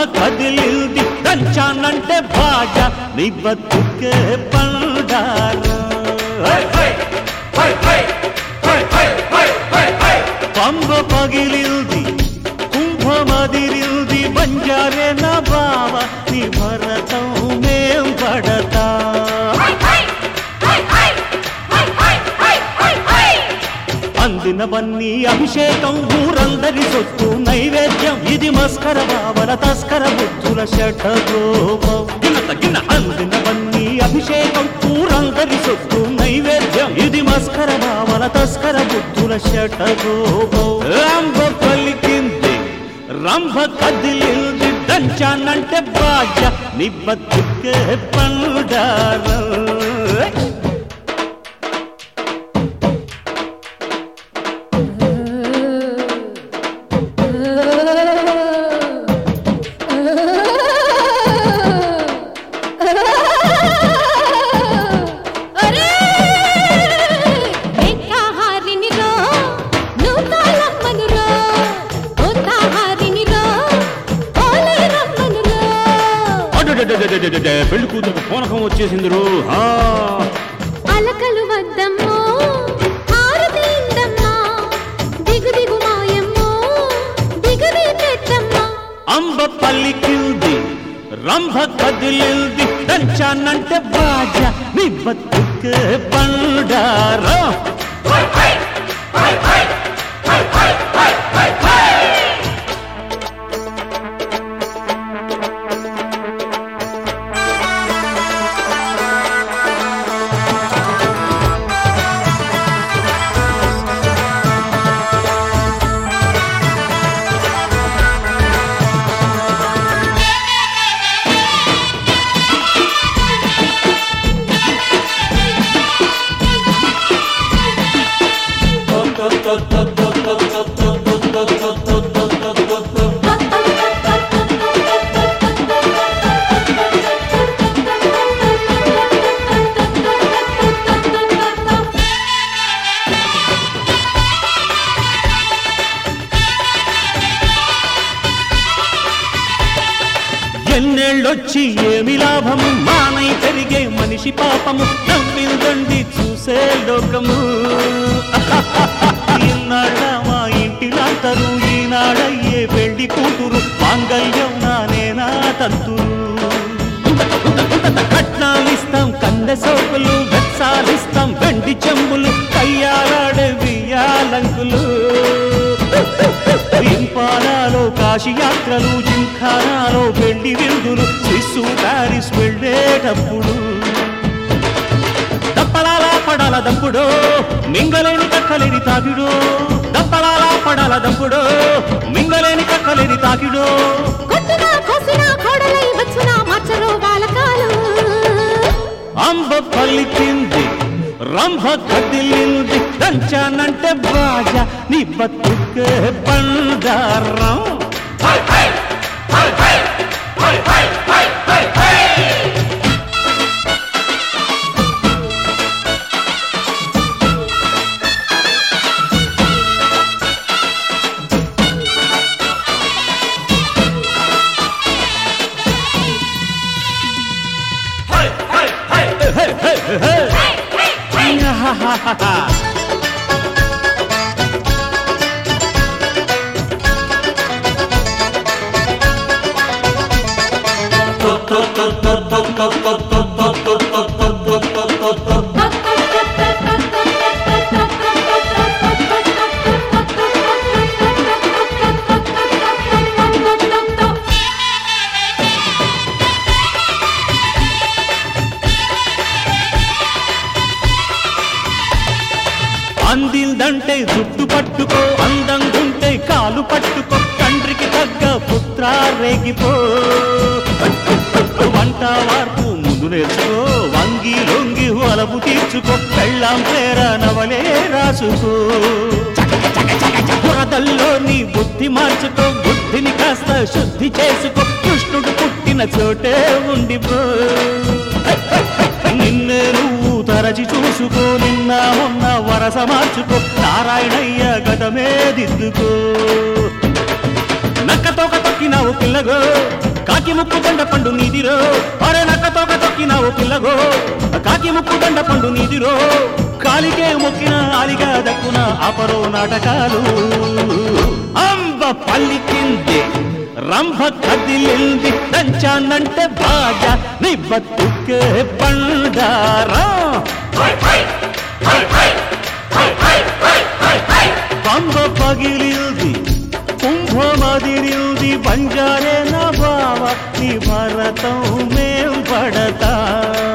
కదిలింది దంచానంటే బాజ నీ బతుకే పండారా పంబ పగిలింది కుంభమదిరింది బంజారే నా బావ నీ భరతం మేం పడతా అందినవన్నీ అభిషేకం ఊరందరి సొత్తు నైవేద్యం ఇది మస్కర బావల తస్కర బుద్ధుల షఠగోపం గిన్నత గిన్న అందినవన్నీ అభిషేకం ఊరందరి సొత్తు నైవేద్యం ఇది మస్కర బావల తస్కర బుద్ధుల షఠగోపం రంభ పలికింది రంభ కదిలింది దంచానంటే బాజ నీ బతుకే పండారా అరే ఏకాహారిని రో నూతాలమ్మను రో ఓతాహారిని రో ఓలే రమ్మను రో అడడడడడడడడ, పెళ్లి కూతురు పూనకం వచ్చేసింది రో ఆ. అలకలు వద్దమ్మో హారతి ఇందమ్మా దిగు దిగు మాయమ్మో దిగుది పెట్టమ్మా అంబ పల్లికింది రంభ కదిలింది దంచానంటే బాజ నీ బతుకే బండారా ఎన్నేళ్ళొచ్చి ఏమి లాభము మానై పెరిగే మనిషి పాపము నవ్విందండి చూసే లోకము ఈనాడ మా ఇంటిలంతరు ఈనాడయ్యే పెళ్లి కూతురు మాంగళ్యం నానేనా తంతురు కట్నాలిస్తాం కందె సోకులు వెచ్చాలిస్తాం వెండి చెంబులు కయ్యాలాడే బియ్యాలంకులు ఇంపాలాలో కాశీ యాత్రలు జింఖానాలో పెళ్లి విందులు స్విస్సు ప్యారిస్ వెళ్ళేటప్పుడు దప్పలాలా పడాల దంపుడో మింగలేని కక్కలేని తాకిడో దప్పలాలా పడాల దంపుడో మింగలేని కక్కలేని తాకిడో కొట్టునా కోసినా కోడలై వచ్చునా మచ్చలో బాలకాలు అంబ పలికింది రంభ కదిలింది దంచానంటే బాజ నీ బతుకే బండారం అందిందంటే జుట్టు పట్టుకో అందంగుంటే కాలు పట్టుకో తండ్రికి తగ్గ పుత్ర రేగిపో వంట వార్పు ముందు నేర్చుకో వంగి లొంగి అలపు తీర్చుకో పెళ్ళాం పేర నవలే రాసుకో బురదల్లో నీ బుద్ధి మార్చుకో బుద్ధిని కాస్త శుద్ధి చేసుకో కృష్ణుడు పుట్టిన చోటే ఉండిపో నిన్నే నువ్వు తరచి చూసుకో నిన్న మొన్న వరస మార్చుకో నారాయణయ్య గతమే దిద్దుకో నక్కతోక తొక్కినావు పిల్లగో కాకి ముక్కు దండ పండు నీదిరో అరే నక్క తోక తొక్కినావు పిల్లగో కాకి ముక్కు దండ పండు నీదిరో కాలికే మొక్కిన ఆలిగా దక్కున అపరో నాటకాలు అంబ పల్లికింది రంభ కదిలింది దంచానంటే బాగా నీ బతుకే బండారా పంబ పగిలింది కుంభమదిరింది బంజారే నా బావ నీ భరతం మేం పడతా